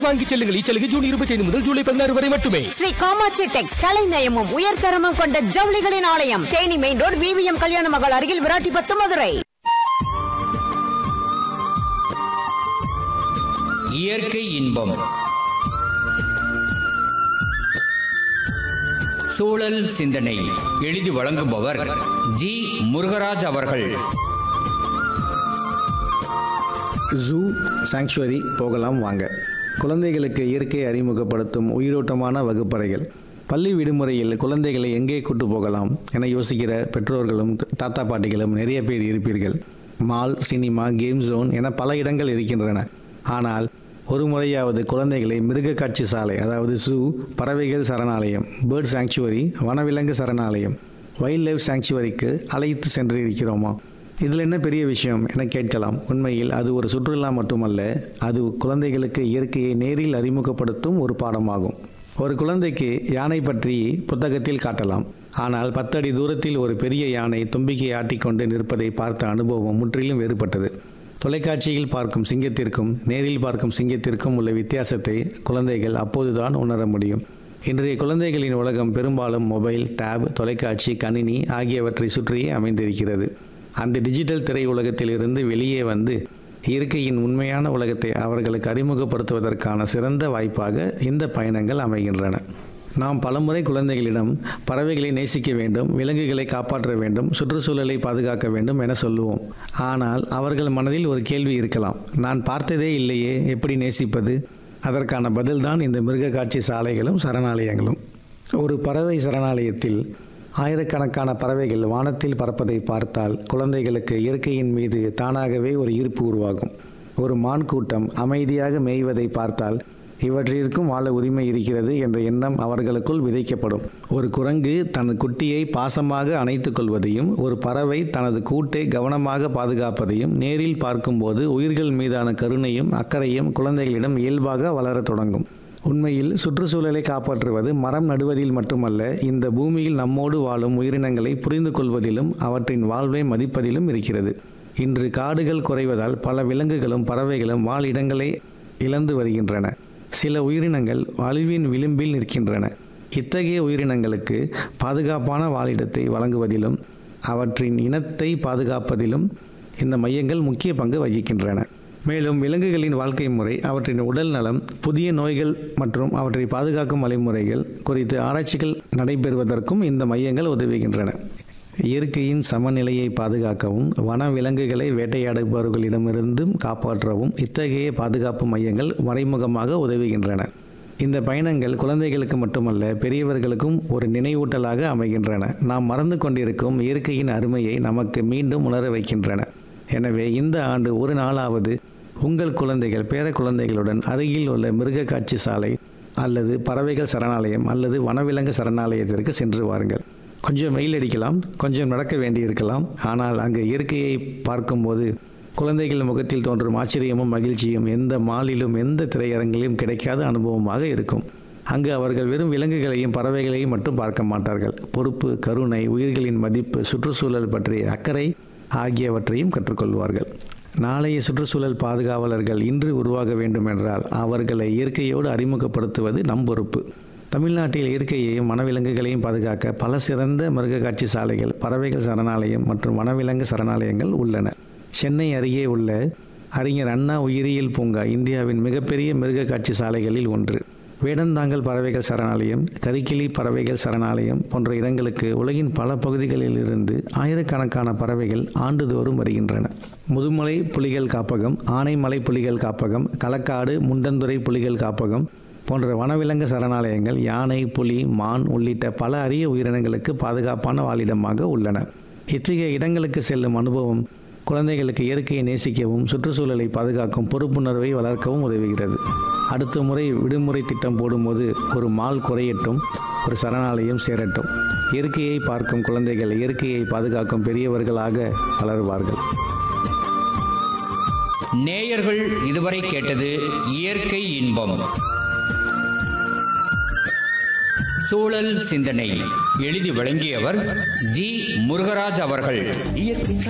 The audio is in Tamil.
வாங்கி செல்லுங்கள் இச்சலுகை ஜூன் இருபத்தி ஐந்து முதல் ஜூலை பதினாறு வரை மட்டுமே ஸ்ரீ காமாட்சி டெக்ஸ் கலை நயமும் உயர்தரமும் கொண்ட ஜவுளிகளின் ஆலயம் தேனி மெயின் ரோடு விவிஎம் கல்யாண மகள் அருகில் விராட்டிபத்து மதுரை இயற்கை இன்பம் சூழல் சிந்தனை எழுதி வழங்குபவர் ஜி முருகராஜ் அவர்கள் ஜூ சாங்சுவரி போகலாம் வாங்க குழந்தைகளுக்கு இயற்கை அறிமுகப்படுத்தும் உயிரோட்டமான வகுப்பறைகள் பள்ளி விடுமுறையில் குழந்தைகளை எங்கே கூட்டு போகலாம் என யோசிக்கிற பெற்றோர்களும் தாத்தா பாட்டிகளும் நிறைய பேர் இருப்பீர்கள் மால் சினிமா கேம் ஜோன் என பல இடங்கள் இருக்கின்றன ஆனால் ஒரு முறையாவது குழந்தைகளை மிருக காட்சி சாலை அதாவது ஜூ பறவைகள் சரணாலயம் பேர்ட் சாங்சுவரி வனவிலங்கு சரணாலயம் வைல்ட் லைஃப் சாங்சுவரிக்கு அழைத்து சென்று இருக்கிறோமா இதில் என்ன பெரிய விஷயம் என கேட்கலாம் உண்மையில் அது ஒரு சுற்றுலா மட்டுமல்ல அது குழந்தைகளுக்கு இயற்கையை நேரில் அறிமுகப்படுத்தும் ஒரு பாடமாகும் ஒரு குழந்தைக்கு யானை பற்றி புத்தகத்தில் காட்டலாம் ஆனால் பத்தடி தூரத்தில் ஒரு பெரிய யானை தும்பிக்கை ஆட்டிக்கொண்டு நிற்பதை பார்த்த அனுபவம் முற்றிலும் வேறுபட்டது தொலைக்காட்சியில் பார்க்கும் சிங்கத்திற்கும் நேரில் பார்க்கும் சிங்கத்திற்கும் உள்ள வித்தியாசத்தை குழந்தைகள் அப்போதுதான் உணர முடியும் இன்றைய குழந்தைகளின் உலகம் பெரும்பாலும் மொபைல் டேப் தொலைக்காட்சி கணினி ஆகியவற்றை சுற்றியே அமைந்திருக்கிறது அந்த டிஜிட்டல் திரை உலகத்திலிருந்து வெளியே வந்து இயற்கையின் உண்மையான உலகத்தை அவர்களுக்கு அறிமுகப்படுத்துவதற்கான சிறந்த வாய்ப்பாக இந்த பயணங்கள் அமைகின்றன நாம் பலமுறை குழந்தைகளிடம் பறவைகளை நேசிக்க வேண்டும் விலங்குகளை காப்பாற்ற வேண்டும் சுற்றுச்சூழலை பாதுகாக்க வேண்டும் என சொல்லுவோம் ஆனால் அவர்கள் மனதில் ஒரு கேள்வி இருக்கலாம் நான் பார்த்ததே இல்லையே எப்படி நேசிப்பது அதற்கான பதில்தான் இந்த மிருக காட்சி சாலைகளும் சரணாலயங்களும் ஒரு பறவை சரணாலயத்தில் ஆயிரக்கணக்கான பறவைகள் வானத்தில் பறப்பதை பார்த்தால் குழந்தைகளுக்கு இயற்கையின் மீது தானாகவே ஒரு ஈர்ப்பு உருவாகும் ஒரு மான் கூட்டம் அமைதியாக மேய்வதை பார்த்தால் இவற்றிற்கும் வாழ உரிமை இருக்கிறது என்ற எண்ணம் அவர்களுக்குள் விதைக்கப்படும் ஒரு குரங்கு தனது குட்டியை பாசமாக அணைத்துக் கொள்வதையும் ஒரு பறவை தனது கூட்டை கவனமாக பாதுகாப்பதையும் நேரில் பார்க்கும்போது உயிர்கள் மீதான கருணையும் அக்கறையும் குழந்தைகளிடம் இயல்பாக வளரத் தொடங்கும் உண்மையில் சுற்றுச்சூழலை காப்பாற்றுவது மரம் நடுவதில் மட்டுமல்ல இந்த பூமியில் நம்மோடு வாழும் உயிரினங்களை புரிந்து கொள்வதிலும் அவற்றின் வாழ்வை மதிப்பதிலும் இருக்கிறது இன்று காடுகள் குறைவதால் பல விலங்குகளும் பறவைகளும் வாழிடங்களை இழந்து வருகின்றன சில உயிரினங்கள் அழிவின் விளிம்பில் நிற்கின்றன இத்தகைய உயிரினங்களுக்கு பாதுகாப்பான வாழிடத்தை வழங்குவதிலும் அவற்றின் இனத்தை பாதுகாப்பதிலும் இந்த மையங்கள் முக்கிய பங்கு வகிக்கின்றன மேலும் விலங்குகளின் வாழ்க்கை முறை அவற்றின் உடல் நலம் புதிய நோய்கள் மற்றும் அவற்றை பாதுகாக்கும் வழிமுறைகள் குறித்து ஆராய்ச்சிகள் நடைபெறுவதற்கும் இந்த மையங்கள் உதவுகின்றன இயற்கையின் சமநிலையை பாதுகாக்கவும் வன விலங்குகளை வேட்டையாடுபவர்களிடமிருந்தும் காப்பாற்றவும் இத்தகைய பாதுகாப்பு மையங்கள் மறைமுகமாக உதவுகின்றன இந்த பயணங்கள் குழந்தைகளுக்கு மட்டுமல்ல பெரியவர்களுக்கும் ஒரு நினைவூட்டலாக அமைகின்றன நாம் மறந்து கொண்டிருக்கும் இயற்கையின் அருமையை நமக்கு மீண்டும் உணர வைக்கின்றன எனவே இந்த ஆண்டு ஒரு நாளாவது உங்கள் குழந்தைகள் பேர குழந்தைகளுடன் அருகில் உள்ள மிருக காட்சி சாலை அல்லது பறவைகள் சரணாலயம் அல்லது வனவிலங்கு சரணாலயத்திற்கு சென்று வாருங்கள் கொஞ்சம் வெயில் அடிக்கலாம் கொஞ்சம் நடக்க வேண்டியிருக்கலாம் ஆனால் அங்கு இயற்கையை பார்க்கும்போது குழந்தைகள் முகத்தில் தோன்றும் ஆச்சரியமும் மகிழ்ச்சியும் எந்த மாலிலும் எந்த திரையரங்கிலும் கிடைக்காத அனுபவமாக இருக்கும் அங்கு அவர்கள் வெறும் விலங்குகளையும் பறவைகளையும் மட்டும் பார்க்க மாட்டார்கள் பொறுப்பு கருணை உயிர்களின் மதிப்பு சுற்றுச்சூழல் பற்றிய அக்கறை ஆகியவற்றையும் கற்றுக்கொள்வார்கள் நாளைய சுற்றுச்சூழல் பாதுகாவலர்கள் இன்று உருவாக வேண்டும் என்றால் அவர்களை இயற்கையோடு அறிமுகப்படுத்துவது நம் பொறுப்பு தமிழ்நாட்டில் இயற்கையையும் வனவிலங்குகளையும் பாதுகாக்க பல சிறந்த மிருக காட்சி சாலைகள் பறவைகள் சரணாலயம் மற்றும் வனவிலங்கு சரணாலயங்கள் உள்ளன சென்னை அருகே உள்ள அறிஞர் அண்ணா உயிரியல் பூங்கா இந்தியாவின் மிகப்பெரிய மிருக காட்சி சாலைகளில் ஒன்று வேடந்தாங்கல் பறவைகள் சரணாலயம் கரிக்கிளி பறவைகள் சரணாலயம் போன்ற இடங்களுக்கு உலகின் பல பகுதிகளில் இருந்து ஆயிரக்கணக்கான பறவைகள் ஆண்டுதோறும் வருகின்றன முதுமலை புலிகள் காப்பகம் ஆனைமலை புலிகள் காப்பகம் களக்காடு முண்டந்துறை புலிகள் காப்பகம் போன்ற வனவிலங்கு சரணாலயங்கள் யானை புலி மான் உள்ளிட்ட பல அரிய உயிரினங்களுக்கு பாதுகாப்பான வாழிடமாக உள்ளன இத்தகைய இடங்களுக்கு செல்லும் அனுபவம் குழந்தைகளுக்கு இயற்கையை நேசிக்கவும் சுற்றுச்சூழலை பாதுகாக்கும் பொறுப்புணர்வை வளர்க்கவும் உதவுகிறது அடுத்த முறை விடுமுறை திட்டம் போடும்போது ஒரு மால் குறையட்டும் ஒரு சரணாலயம் சேரட்டும் இயற்கையை பார்க்கும் குழந்தைகள் இயற்கையை பாதுகாக்கும் பெரியவர்களாக வளருவார்கள் நேயர்கள் இதுவரை கேட்டது இயற்கை இன்பம் சூழல் சிந்தனை எழுதி வழங்கியவர் ஜி முருகராஜ் அவர்கள் இயற்கை